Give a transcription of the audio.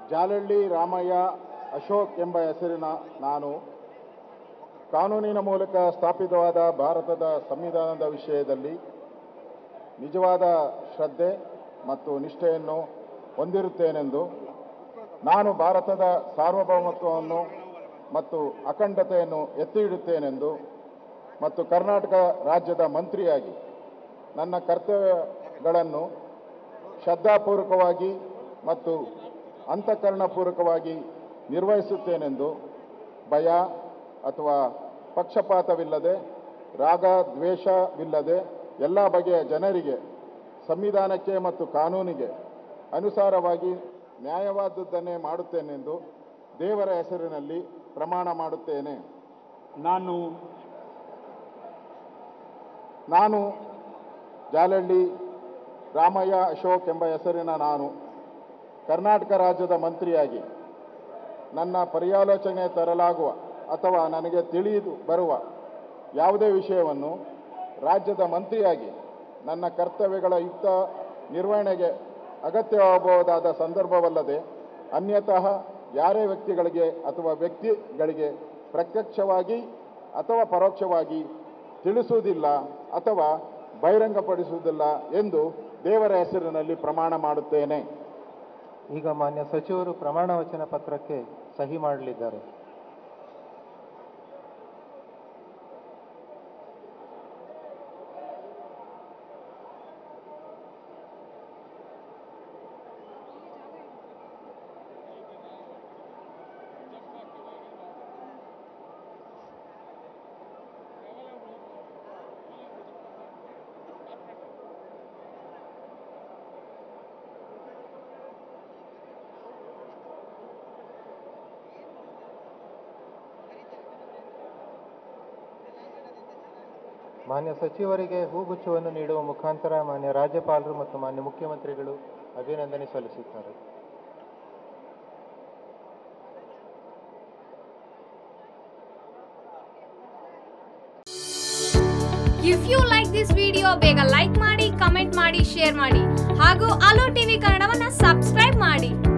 ಜಾಲಹಳ್ಳಿ ರಾಮಯ್ಯ ಅಶೋಕ್ ಎಂಬ ಹೆಸರಿನ ನಾನು ಕಾನೂನಿನ ಮೂಲಕ ಸ್ಥಾಪಿತವಾದ ಭಾರತದ ಸಂವಿಧಾನದ ವಿಷಯದಲ್ಲಿ ನಿಜವಾದ ಶ್ರದ್ಧೆ ಮತ್ತು ನಿಷ್ಠೆಯನ್ನು ಹೊಂದಿರುತ್ತೇನೆಂದು ನಾನು ಭಾರತದ ಸಾರ್ವಭೌಮತ್ವವನ್ನು ಮತ್ತು ಅಖಂಡತೆಯನ್ನು ಎತ್ತಿ ಹಿಡುತ್ತೇನೆಂದು ಮತ್ತು ಕರ್ನಾಟಕ ರಾಜ್ಯದ ಮಂತ್ರಿಯಾಗಿ ನನ್ನ ಕರ್ತವ್ಯಗಳನ್ನು ಶ್ರದ್ಧಾಪೂರ್ವಕವಾಗಿ ಮತ್ತು ಅಂತಃಕರಣಪೂರ್ವಕವಾಗಿ ನಿರ್ವಹಿಸುತ್ತೇನೆಂದು ಭಯ ಅಥವಾ ಪಕ್ಷಪಾತವಿಲ್ಲದೆ ರಾಗ ದ್ವೇಷವಿಲ್ಲದೆ ಎಲ್ಲ ಬಗೆಯ ಜನರಿಗೆ ಸಂವಿಧಾನಕ್ಕೆ ಮತ್ತು ಕಾನೂನಿಗೆ ಅನುಸಾರವಾಗಿ ನ್ಯಾಯವಾದದ್ದನ್ನೇ ಮಾಡುತ್ತೇನೆಂದು ದೇವರ ಹೆಸರಿನಲ್ಲಿ ಪ್ರಮಾಣ ಮಾಡುತ್ತೇನೆ ನಾನು ನಾನು ಜಾಲಹಳ್ಳಿ ರಾಮಯ್ಯ ಅಶೋಕ್ ಎಂಬ ಹೆಸರಿನ ನಾನು ಕರ್ನಾಟಕ ರಾಜ್ಯದ ಮಂತ್ರಿಯಾಗಿ ನನ್ನ ಪರ್ಯಾಲೋಚನೆ ತರಲಾಗುವ ಅಥವಾ ನನಗೆ ತಿಳಿದು ಬರುವ ಯಾವುದೇ ವಿಷಯವನ್ನು ರಾಜ್ಯದ ಮಂತ್ರಿಯಾಗಿ ನನ್ನ ಕರ್ತವ್ಯಗಳ ಯುಕ್ತ ನಿರ್ವಹಣೆಗೆ ಅಗತ್ಯವಾಗಬಹುದಾದ ಸಂದರ್ಭವಲ್ಲದೆ ಅನ್ಯತಃ ಯಾರೇ ವ್ಯಕ್ತಿಗಳಿಗೆ ಅಥವಾ ವ್ಯಕ್ತಿಗಳಿಗೆ ಪ್ರತ್ಯಕ್ಷವಾಗಿ ಅಥವಾ ಪರೋಕ್ಷವಾಗಿ ತಿಳಿಸುವುದಿಲ್ಲ ಅಥವಾ ಬಹಿರಂಗಪಡಿಸುವುದಿಲ್ಲ ಎಂದು ದೇವರ ಹೆಸರಿನಲ್ಲಿ ಪ್ರಮಾಣ ಮಾಡುತ್ತೇನೆ ಈಗ ಮಾನ್ಯ ಸಚಿವರು ಪ್ರಮಾಣ ವಚನ ಪತ್ರಕ್ಕೆ ಸಹಿ ಮಾಡಲಿದ್ದಾರೆ ಮಾನ್ಯ ಸಚಿವರಿಗೆ ಹೂಗುಚ್ಛವನ್ನು ನೀಡುವ ಮುಖಾಂತರ ಮಾನ್ಯ ರಾಜ್ಯಪಾಲರು ಮತ್ತು ಮಾನ್ಯ ಮುಖ್ಯಮಂತ್ರಿಗಳು ಅಭಿನಂದನೆ ಸಲ್ಲಿಸುತ್ತಾರೆ if you like this video ಬೇಗ ಲೈಕ್ ಮಾಡಿ ಕಮೆಂಟ್ ಮಾಡಿ ಶೇರ್ ಮಾಡಿ ಹಾಗೂ ಅಲೋ ಟಿವಿ ಕನ್ನಡವನ್ನ ಸಬ್ಸ್ಕ್ರೈಬ್ ಮಾಡಿ